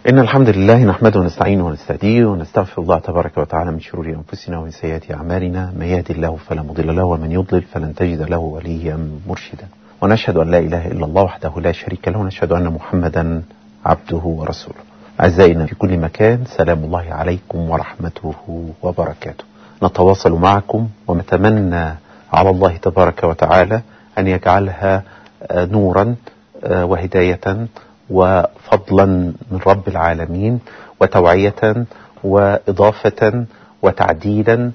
إن الحمد لله نحمده ونستعينه ونستهديه ونستغفر الله تبارك وتعالى من شرور أنفسنا ومن سيئات أعمالنا من يهد الله فلا مضل له ومن يضلل فلن تجد له وليا مرشدا ونشهد أن لا إله إلا الله وحده لا شريك له ونشهد أن محمدا عبده ورسوله أعزائنا في كل مكان سلام الله عليكم ورحمته وبركاته نتواصل معكم ونتمنى على الله تبارك وتعالى أن يجعلها نورا وهداية وفضلا من رب العالمين وتوعية وإضافة وتعديلا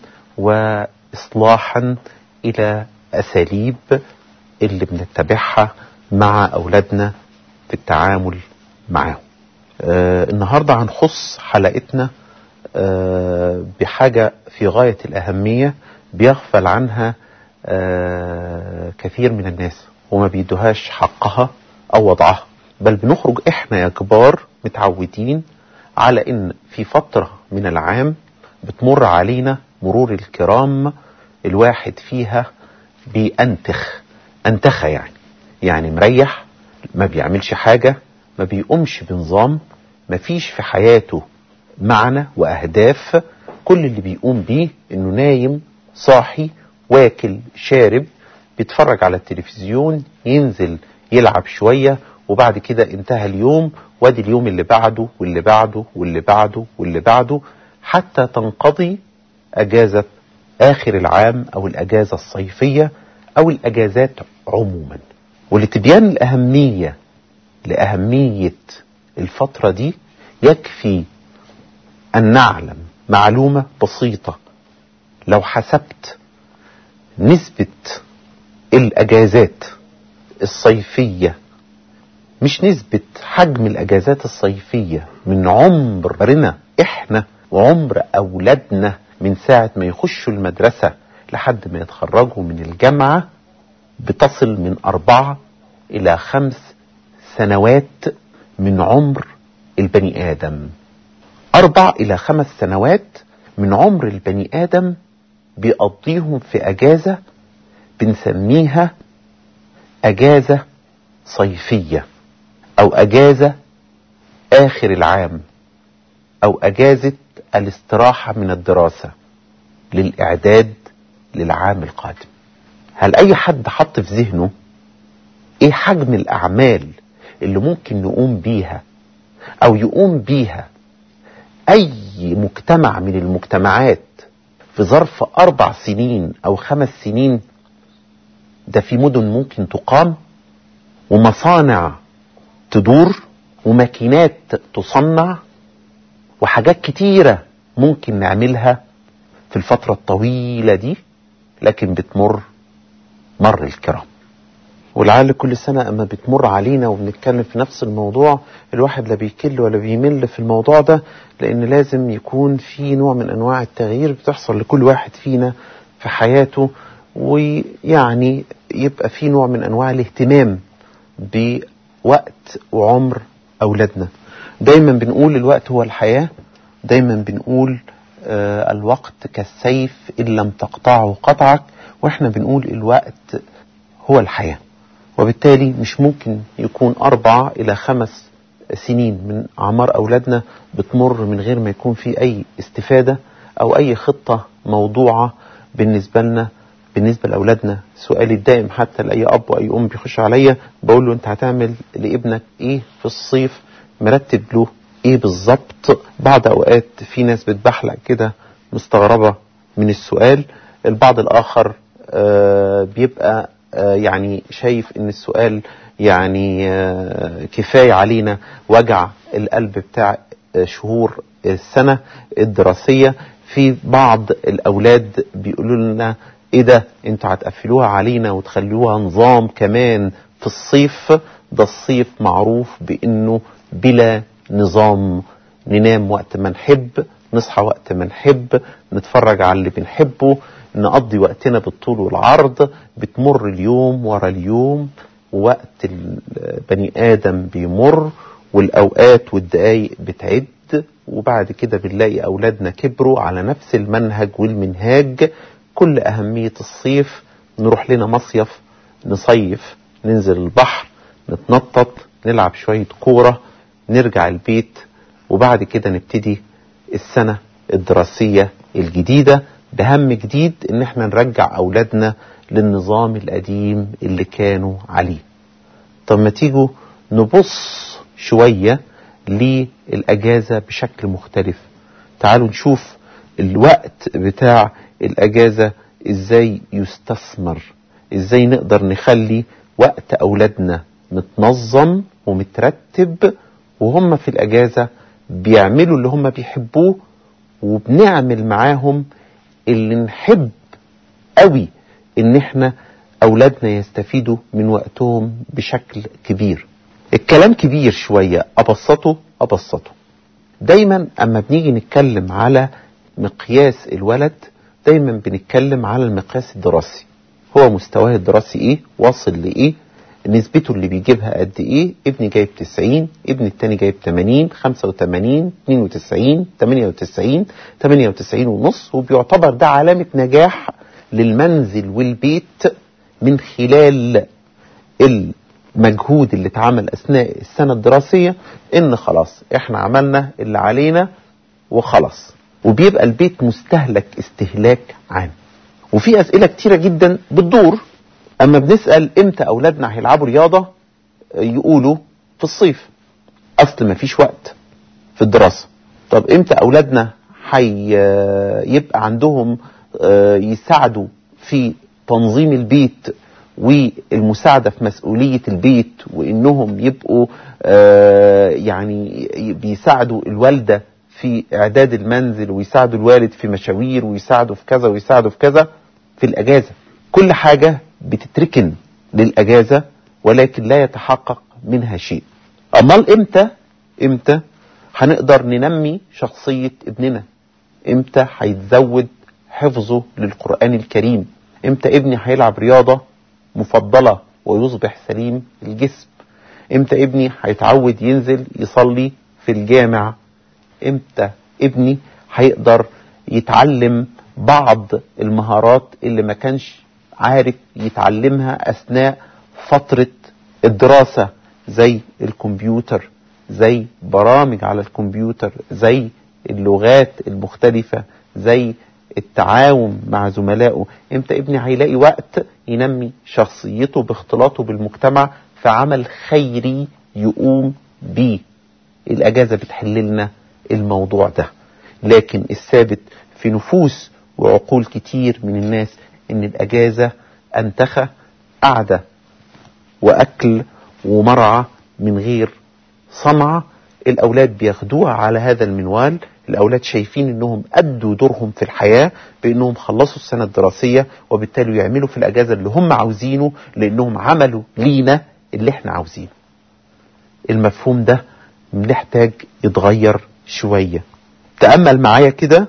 وإصلاحا إلى أساليب اللي بنتبعها مع أولادنا في التعامل معهم آه النهاردة هنخص حلقتنا آه بحاجة في غاية الأهمية بيغفل عنها آه كثير من الناس وما بيدوهاش حقها أو وضعها بل بنخرج احنا يا كبار متعودين على ان في فترة من العام بتمر علينا مرور الكرام الواحد فيها بينتخ انتخى يعني يعني مريح ما بيعملش حاجة ما بيقومش بنظام ما فيش في حياته معنى واهداف كل اللي بيقوم بيه انه نايم صاحي واكل شارب بيتفرج على التلفزيون ينزل يلعب شوية وبعد كده انتهى اليوم وادي اليوم اللي بعده واللي بعده واللي بعده واللي بعده حتى تنقضي اجازة اخر العام او الاجازة الصيفية او الاجازات عموما ولتبيان الاهمية لاهمية الفترة دي يكفي ان نعلم معلومة بسيطة لو حسبت نسبة الاجازات الصيفية مش نسبة حجم الأجازات الصيفية من عمرنا إحنا وعمر أولادنا من ساعة ما يخشوا المدرسة لحد ما يتخرجوا من الجامعة بتصل من أربعة إلى خمس سنوات من عمر البني آدم أربع إلى خمس سنوات من عمر البني آدم بيقضيهم في أجازة بنسميها أجازة صيفية او اجازة اخر العام او اجازة الاستراحة من الدراسة للاعداد للعام القادم هل اي حد حط في ذهنه ايه حجم الاعمال اللي ممكن نقوم بيها او يقوم بيها اي مجتمع من المجتمعات في ظرف اربع سنين او خمس سنين ده في مدن ممكن تقام ومصانع تدور وماكينات تصنع وحاجات كتيرة ممكن نعملها في الفترة الطويلة دي لكن بتمر مر الكرام ولعل كل سنة أما بتمر علينا وبنتكلم في نفس الموضوع الواحد لا بيكل ولا بيمل في الموضوع ده لأن لازم يكون في نوع من أنواع التغيير بتحصل لكل واحد فينا في حياته ويعني يبقى في نوع من أنواع الاهتمام بوقت وعمر أولادنا دايما بنقول الوقت هو الحياة دايما بنقول آه الوقت كالسيف إن لم تقطعه قطعك وإحنا بنقول الوقت هو الحياة وبالتالي مش ممكن يكون أربعة إلى خمس سنين من أعمار أولادنا بتمر من غير ما يكون في أي استفادة أو أي خطة موضوعة بالنسبة لنا بالنسبة لأولادنا سؤالي الدائم حتى لأي أب وأي أم بيخش عليا بقول له أنت هتعمل لابنك إيه في الصيف مرتب له إيه بالظبط بعض أوقات في ناس بتبحلق كده مستغربة من السؤال البعض الآخر آه بيبقى آه يعني شايف إن السؤال يعني آه كفاية علينا وجع القلب بتاع شهور السنة الدراسية في بعض الأولاد بيقولوا لنا ايه ده انتوا هتقفلوها علينا وتخلوها نظام كمان في الصيف ده الصيف معروف بانه بلا نظام ننام وقت ما نحب نصحى وقت ما نحب نتفرج على اللي بنحبه نقضي وقتنا بالطول والعرض بتمر اليوم ورا اليوم وقت البني ادم بيمر والاوقات والدقايق بتعد وبعد كده بنلاقي اولادنا كبروا على نفس المنهج والمنهاج كل أهمية الصيف نروح لنا مصيف نصيف ننزل البحر نتنطط نلعب شوية كورة نرجع البيت وبعد كده نبتدي السنة الدراسية الجديدة بهم جديد ان احنا نرجع اولادنا للنظام القديم اللي كانوا عليه طب ما تيجوا نبص شوية للأجازة بشكل مختلف تعالوا نشوف الوقت بتاع الأجازة ازاي يستثمر ازاي نقدر نخلي وقت أولادنا متنظم ومترتب وهم في الأجازة بيعملوا اللي هم بيحبوه وبنعمل معاهم اللي نحب قوي ان احنا اولادنا يستفيدوا من وقتهم بشكل كبير الكلام كبير شوية ابسطه ابسطه دايما اما بنيجي نتكلم على مقياس الولد دايما بنتكلم على المقياس الدراسي هو مستواه الدراسي ايه واصل لايه نسبته اللي بيجيبها قد ايه ابني جايب 90 ابني التاني جايب 80 85 92 98 98 ونص وبيعتبر ده علامة نجاح للمنزل والبيت من خلال المجهود اللي اتعمل اثناء السنة الدراسية ان خلاص احنا عملنا اللي علينا وخلاص وبيبقى البيت مستهلك استهلاك عام وفي اسئلة كتيرة جدا بتدور اما بنسأل امتى اولادنا هيلعبوا رياضة يقولوا في الصيف اصل ما فيش وقت في الدراسة طب امتى اولادنا هيبقى عندهم يساعدوا في تنظيم البيت والمساعدة في مسؤولية البيت وانهم يبقوا يعني بيساعدوا الوالدة في اعداد المنزل ويساعدوا الوالد في مشاوير ويساعدوا في كذا ويساعدوا في كذا في الاجازة كل حاجة بتتركن للاجازة ولكن لا يتحقق منها شيء امال امتى امتى هنقدر ننمي شخصية ابننا امتى هيتزود حفظه للقرآن الكريم امتى ابني هيلعب رياضة مفضلة ويصبح سليم الجسم امتى ابني هيتعود ينزل يصلي في الجامع امتى ابني هيقدر يتعلم بعض المهارات اللي ما كانش عارف يتعلمها اثناء فترة الدراسة زي الكمبيوتر زي برامج على الكمبيوتر زي اللغات المختلفة زي التعاون مع زملائه امتى ابني هيلاقي وقت ينمي شخصيته باختلاطه بالمجتمع في عمل خيري يقوم بيه الاجازة بتحل لنا الموضوع ده لكن الثابت في نفوس وعقول كتير من الناس ان الاجازة انتخى قعدة واكل ومرعى من غير صنعة الاولاد بياخدوها على هذا المنوال الاولاد شايفين انهم ادوا دورهم في الحياة بانهم خلصوا السنة الدراسية وبالتالي يعملوا في الاجازة اللي هم عاوزينه لانهم عملوا لينا اللي احنا عاوزينه المفهوم ده محتاج يتغير شوية تأمل معايا كده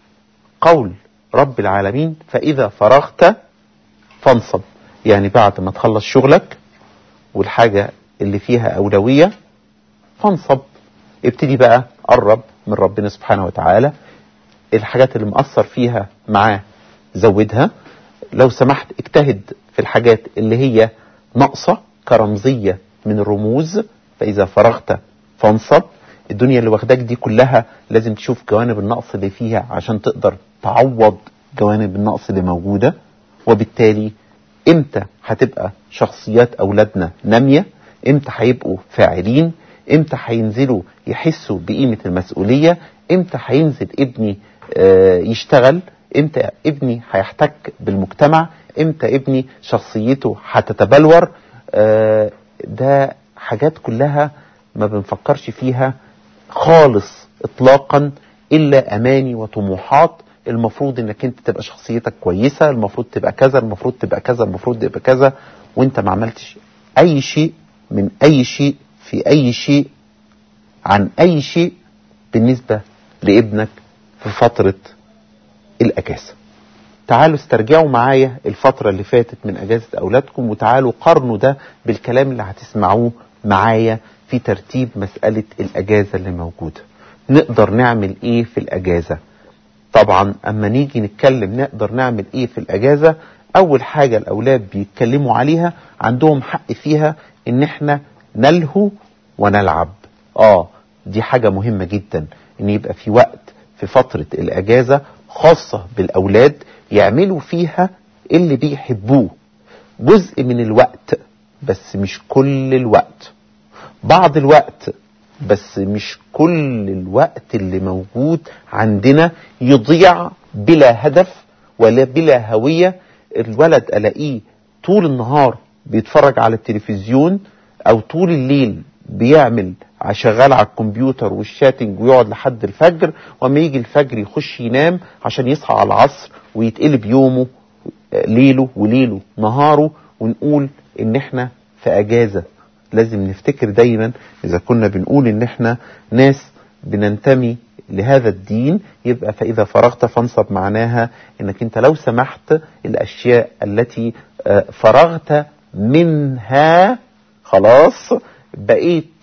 قول رب العالمين فإذا فرغت فانصب يعني بعد ما تخلص شغلك والحاجة اللي فيها أولوية فانصب ابتدي بقى قرب من ربنا سبحانه وتعالى الحاجات اللي مأثر فيها معاه زودها لو سمحت اجتهد في الحاجات اللي هي ناقصة كرمزية من الرموز فإذا فرغت فانصب الدنيا اللي واخداك دي كلها لازم تشوف جوانب النقص اللي فيها عشان تقدر تعوض جوانب النقص اللي موجودة وبالتالي امتى هتبقى شخصيات اولادنا نامية امتى هيبقوا فاعلين امتى هينزلوا يحسوا بقيمة المسؤولية امتى هينزل ابني آه يشتغل امتى ابني هيحتك بالمجتمع امتى ابني شخصيته هتتبلور آه ده حاجات كلها ما بنفكرش فيها خالص اطلاقا الا اماني وطموحات المفروض انك انت تبقى شخصيتك كويسة المفروض تبقى كذا المفروض تبقى كذا المفروض تبقى كذا وانت ما عملتش اي شيء من اي شيء في اي شيء عن اي شيء بالنسبة لابنك في فترة الاجازة تعالوا استرجعوا معايا الفترة اللي فاتت من اجازة اولادكم وتعالوا قارنوا ده بالكلام اللي هتسمعوه معايا في ترتيب مسألة الاجازة اللي موجودة نقدر نعمل ايه في الاجازة طبعا اما نيجي نتكلم نقدر نعمل ايه في الاجازة اول حاجة الاولاد بيتكلموا عليها عندهم حق فيها ان احنا نلهو ونلعب اه دي حاجة مهمة جدا ان يبقى في وقت في فترة الاجازة خاصة بالاولاد يعملوا فيها اللي بيحبوه جزء من الوقت بس مش كل الوقت بعض الوقت بس مش كل الوقت اللي موجود عندنا يضيع بلا هدف ولا بلا هوية الولد ألاقيه طول النهار بيتفرج على التلفزيون أو طول الليل بيعمل شغال على الكمبيوتر والشاتنج ويقعد لحد الفجر وما يجي الفجر يخش ينام عشان يصحى على العصر ويتقلب يومه ليله وليله نهاره ونقول ان احنا في اجازة لازم نفتكر دايما اذا كنا بنقول ان احنا ناس بننتمي لهذا الدين يبقى فاذا فرغت فانصب معناها انك انت لو سمحت الاشياء التي فرغت منها خلاص بقيت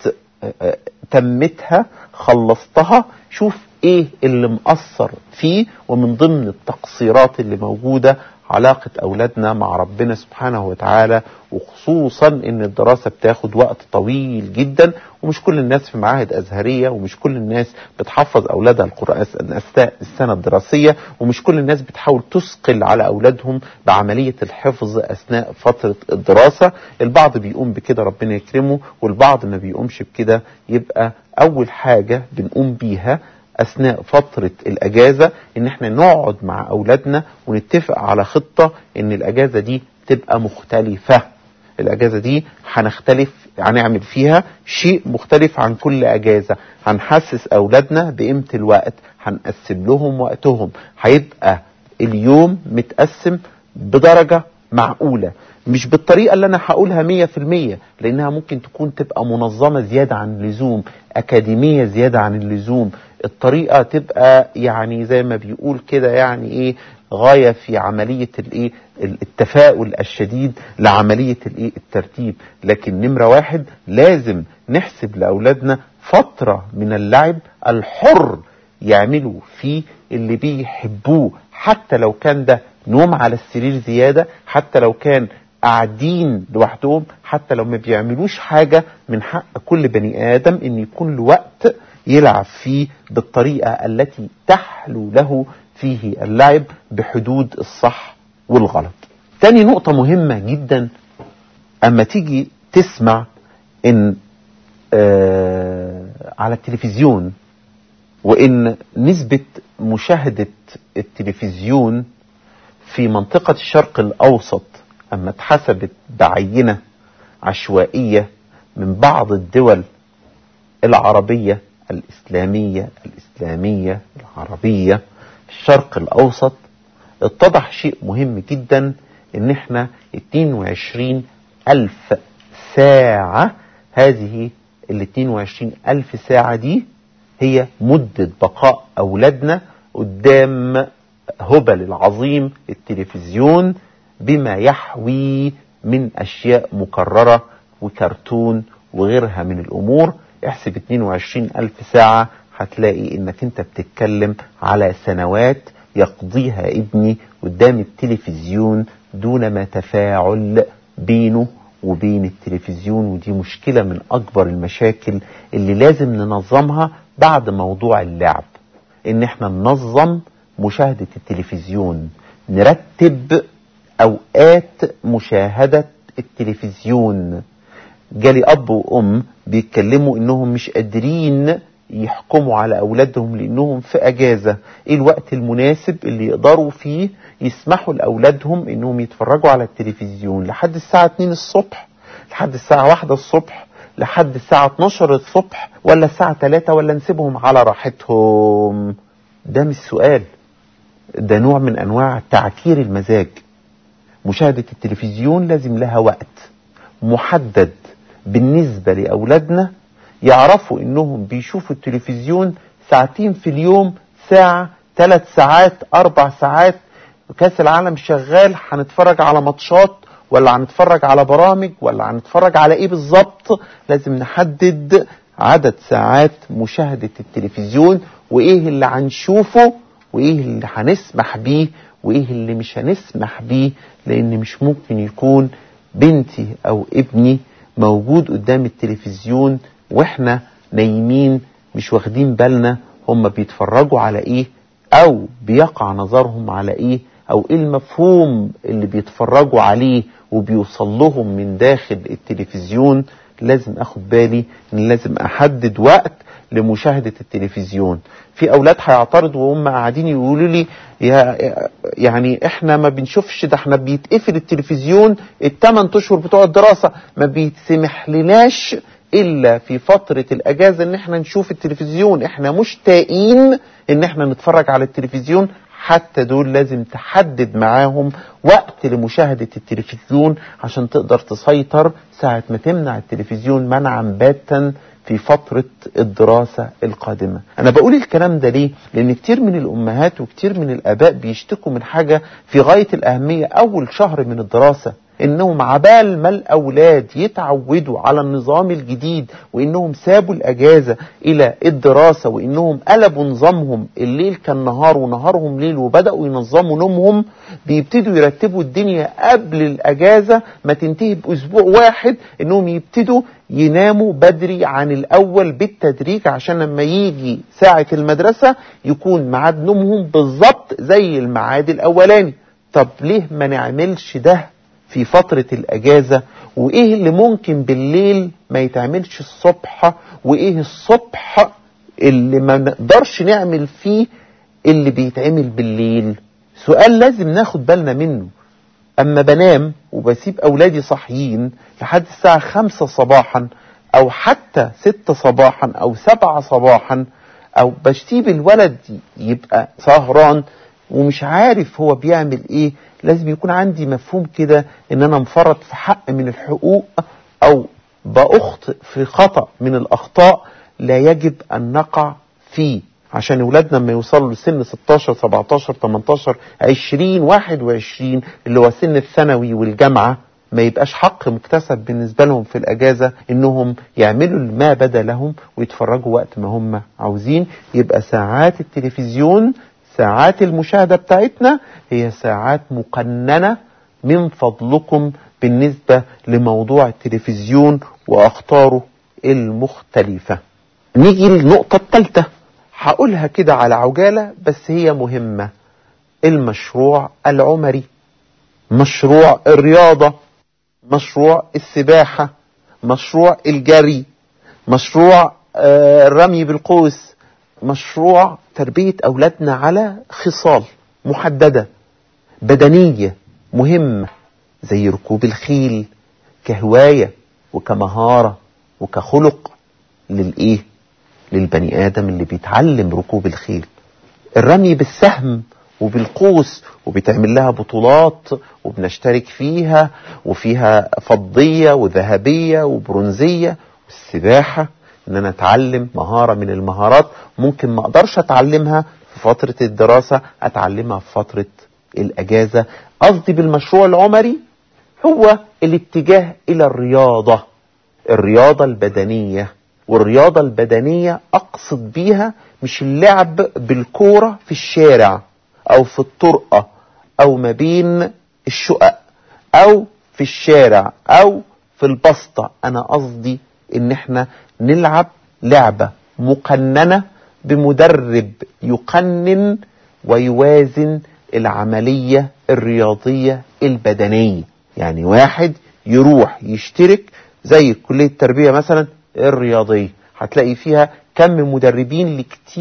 تمتها خلصتها شوف ايه اللي مأثر فيه ومن ضمن التقصيرات اللي موجودة علاقة أولادنا مع ربنا سبحانه وتعالى وخصوصا إن الدراسة بتاخد وقت طويل جدا ومش كل الناس في معاهد أزهرية ومش كل الناس بتحفظ أولادها القرآن أثناء السنة الدراسية ومش كل الناس بتحاول تثقل على أولادهم بعملية الحفظ أثناء فترة الدراسة البعض بيقوم بكده ربنا يكرمه والبعض ما بيقومش بكده يبقى أول حاجة بنقوم بيها اثناء فترة الاجازة ان احنا نقعد مع اولادنا ونتفق على خطة ان الاجازة دي تبقى مختلفة الاجازة دي هنختلف هنعمل فيها شيء مختلف عن كل اجازة هنحسس اولادنا بقيمة الوقت هنقسم لهم وقتهم هيبقى اليوم متقسم بدرجة معقولة مش بالطريقة اللي أنا هقولها مية في المية لأنها ممكن تكون تبقى منظمة زيادة عن اللزوم أكاديمية زيادة عن اللزوم الطريقة تبقى يعني زي ما بيقول كده يعني إيه غاية في عملية الإيه التفاؤل الشديد لعملية الإيه الترتيب لكن نمرة واحد لازم نحسب لأولادنا فترة من اللعب الحر يعملوا فيه اللي بيحبوه حتى لو كان ده نوم على السرير زيادة حتى لو كان قاعدين لوحدهم حتى لو ما بيعملوش حاجة من حق كل بني آدم ان يكون له وقت يلعب فيه بالطريقة التي تحلو له فيه اللعب بحدود الصح والغلط تاني نقطة مهمة جدا اما تيجي تسمع ان آه على التلفزيون وان نسبة مشاهدة التلفزيون في منطقة الشرق الأوسط أما اتحسبت بعينة عشوائية من بعض الدول العربية الإسلامية الإسلامية العربية في الشرق الأوسط اتضح شيء مهم جدا ان احنا 22 ألف ساعة هذه ال 22 ألف ساعة دي هي مدة بقاء أولادنا قدام هبل العظيم التلفزيون بما يحوي من أشياء مكررة وكرتون وغيرها من الأمور احسب 22 ألف ساعة هتلاقي انك انت بتتكلم على سنوات يقضيها ابني قدام التلفزيون دون ما تفاعل بينه وبين التلفزيون ودي مشكلة من أكبر المشاكل اللي لازم ننظمها بعد موضوع اللعب ان احنا ننظم مشاهدة التلفزيون نرتب أوقات مشاهدة التلفزيون جالي أب وأم بيتكلموا إنهم مش قادرين يحكموا على أولادهم لأنهم في أجازة إيه الوقت المناسب اللي يقدروا فيه يسمحوا لأولادهم إنهم يتفرجوا على التلفزيون لحد الساعة 2 الصبح لحد الساعة 1 الصبح لحد الساعة 12 الصبح ولا الساعة 3 ولا نسيبهم على راحتهم ده مش سؤال ده نوع من أنواع تعكير المزاج مشاهدة التلفزيون لازم لها وقت محدد بالنسبة لأولادنا يعرفوا إنهم بيشوفوا التلفزيون ساعتين في اليوم ساعة ثلاث ساعات أربع ساعات كاس العالم شغال هنتفرج على ماتشات ولا هنتفرج على برامج ولا هنتفرج على ايه بالظبط لازم نحدد عدد ساعات مشاهدة التلفزيون وايه اللي هنشوفه وايه اللي هنسمح بيه وايه اللي مش هنسمح بيه لان مش ممكن يكون بنتي او ابني موجود قدام التلفزيون واحنا نايمين مش واخدين بالنا هم بيتفرجوا على ايه او بيقع نظرهم على ايه او ايه المفهوم اللي بيتفرجوا عليه وبيوصل لهم من داخل التلفزيون لازم اخد بالي ان لازم احدد وقت لمشاهدة التلفزيون في اولاد هيعترضوا وهم قاعدين يقولوا لي يا يعني احنا ما بنشوفش ده احنا بيتقفل التلفزيون الثمان اشهر بتوع الدراسة ما بيتسمح لناش الا في فترة الاجازة ان احنا نشوف التلفزيون احنا مشتاقين ان احنا نتفرج على التلفزيون حتى دول لازم تحدد معاهم وقت لمشاهدة التلفزيون عشان تقدر تسيطر ساعة ما تمنع التلفزيون منعا باتا في فترة الدراسة القادمة أنا بقول الكلام ده ليه؟ لأن كتير من الأمهات وكتير من الآباء بيشتكوا من حاجة في غاية الأهمية أول شهر من الدراسة انهم عبال ما الاولاد يتعودوا على النظام الجديد وانهم سابوا الاجازه الى الدراسه وانهم قلبوا نظامهم الليل كان نهار ونهارهم ليل وبداوا ينظموا نومهم بيبتدوا يرتبوا الدنيا قبل الاجازه ما تنتهي باسبوع واحد انهم يبتدوا يناموا بدري عن الاول بالتدريج عشان لما يجي ساعه المدرسه يكون ميعاد نومهم بالظبط زي الميعاد الاولاني طب ليه ما نعملش ده في فترة الأجازة وإيه اللي ممكن بالليل ما يتعملش الصبح وإيه الصبح اللي ما نقدرش نعمل فيه اللي بيتعمل بالليل سؤال لازم ناخد بالنا منه أما بنام وبسيب أولادي صاحيين لحد الساعة خمسة صباحا أو حتى ستة صباحا أو سبعة صباحا أو بسيب الولد يبقى سهران ومش عارف هو بيعمل ايه لازم يكون عندي مفهوم كده ان انا مفرط في حق من الحقوق او باخطئ في خطأ من الاخطاء لا يجب ان نقع فيه عشان اولادنا لما يوصلوا لسن 16 17 18 20 21 اللي هو سن الثانوي والجامعه ما يبقاش حق مكتسب بالنسبه لهم في الاجازه انهم يعملوا ما بدا لهم ويتفرجوا وقت ما هم عاوزين يبقى ساعات التلفزيون ساعات المشاهدة بتاعتنا هي ساعات مقننة من فضلكم بالنسبة لموضوع التلفزيون وأخطاره المختلفة نيجي للنقطة الثالثة هقولها كده على عجالة بس هي مهمة المشروع العمري مشروع الرياضة مشروع السباحة مشروع الجري مشروع الرمي بالقوس مشروع تربية أولادنا على خصال محددة بدنية مهمة زي ركوب الخيل كهواية وكمهارة وكخلق للإيه؟ للبني آدم اللي بيتعلم ركوب الخيل الرمي بالسهم وبالقوس وبيتعمل لها بطولات وبنشترك فيها وفيها فضية وذهبية وبرونزية والسباحة ان انا اتعلم مهارة من المهارات ممكن ما اقدرش اتعلمها في فترة الدراسة اتعلمها في فترة الاجازة قصدي بالمشروع العمري هو الاتجاه الى الرياضة الرياضة البدنية والرياضة البدنية اقصد بيها مش اللعب بالكورة في الشارع او في الطرقة او ما بين الشقق او في الشارع او في البسطة انا قصدي ان احنا نلعب لعبة مقننة بمدرب يقنن ويوازن العملية الرياضية البدنية يعني واحد يروح يشترك زي كلية التربية مثلا الرياضية هتلاقي فيها كم مدربين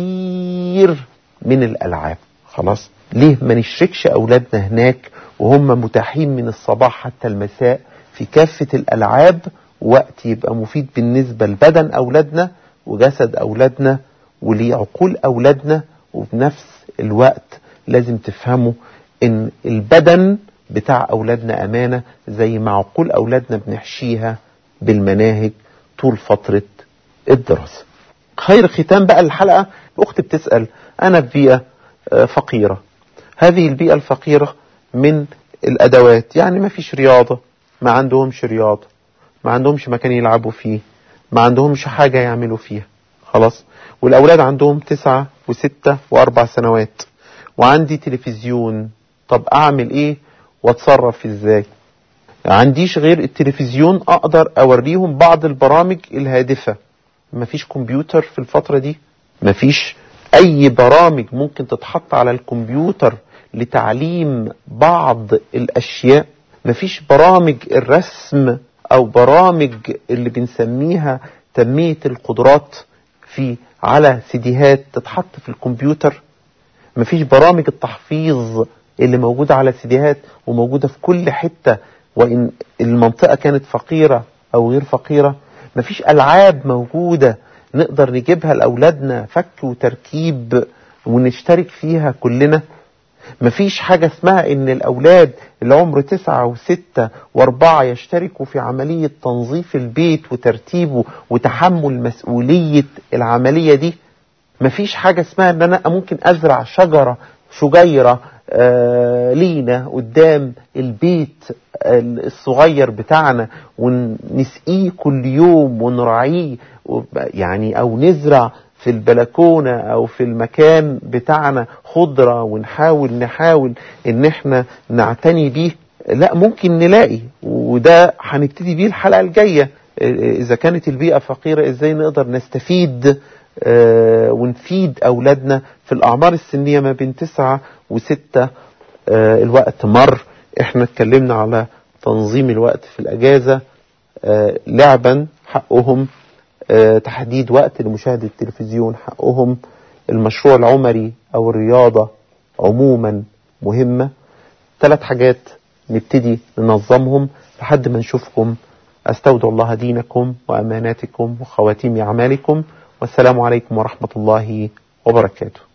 لكتير من الألعاب خلاص ليه ما نشركش أولادنا هناك وهم متاحين من الصباح حتى المساء في كافة الألعاب وقت يبقى مفيد بالنسبة لبدن أولادنا وجسد أولادنا ولعقول أولادنا وبنفس الوقت لازم تفهموا إن البدن بتاع أولادنا أمانة زي ما عقول أولادنا بنحشيها بالمناهج طول فترة الدراسة خير ختام بقى الحلقة أختي بتسأل أنا في بيئة فقيرة هذه البيئة الفقيرة من الأدوات يعني ما فيش رياضة ما عندهمش رياضة ما عندهمش مكان يلعبوا فيه ما عندهمش حاجة يعملوا فيها خلاص والأولاد عندهم تسعة وستة وأربع سنوات وعندي تلفزيون طب أعمل إيه وأتصرف إزاي عنديش غير التلفزيون أقدر أوريهم بعض البرامج الهادفة مفيش كمبيوتر في الفترة دي مفيش اي برامج ممكن تتحط على الكمبيوتر لتعليم بعض الاشياء مفيش برامج الرسم او برامج اللي بنسميها تنمية القدرات في على سيديهات تتحط في الكمبيوتر مفيش برامج التحفيظ اللي موجودة على سيديهات وموجودة في كل حتة وإن المنطقة كانت فقيرة أو غير فقيرة مفيش ألعاب موجودة نقدر نجيبها لأولادنا فك وتركيب ونشترك فيها كلنا مفيش حاجة اسمها ان الاولاد اللي عمر تسعة وستة واربعة يشتركوا في عملية تنظيف البيت وترتيبه وتحمل مسؤولية العملية دي مفيش حاجة اسمها ان انا ممكن ازرع شجرة شجيرة آه لينا قدام البيت الصغير بتاعنا ونسقيه كل يوم ونراعيه يعني او نزرع في البلكونة او في المكان بتاعنا خضرة ونحاول نحاول ان احنا نعتني بيه لا ممكن نلاقي وده هنبتدي بيه الحلقة الجاية اذا كانت البيئة فقيرة ازاي نقدر نستفيد اه ونفيد اولادنا في الاعمار السنية ما بين تسعة وستة اه الوقت مر احنا اتكلمنا على تنظيم الوقت في الاجازة اه لعبا حقهم تحديد وقت لمشاهدة التلفزيون حقهم المشروع العمري أو الرياضة عموما مهمة ثلاث حاجات نبتدي ننظمهم لحد ما نشوفكم أستودع الله دينكم وأماناتكم وخواتيم أعمالكم والسلام عليكم ورحمة الله وبركاته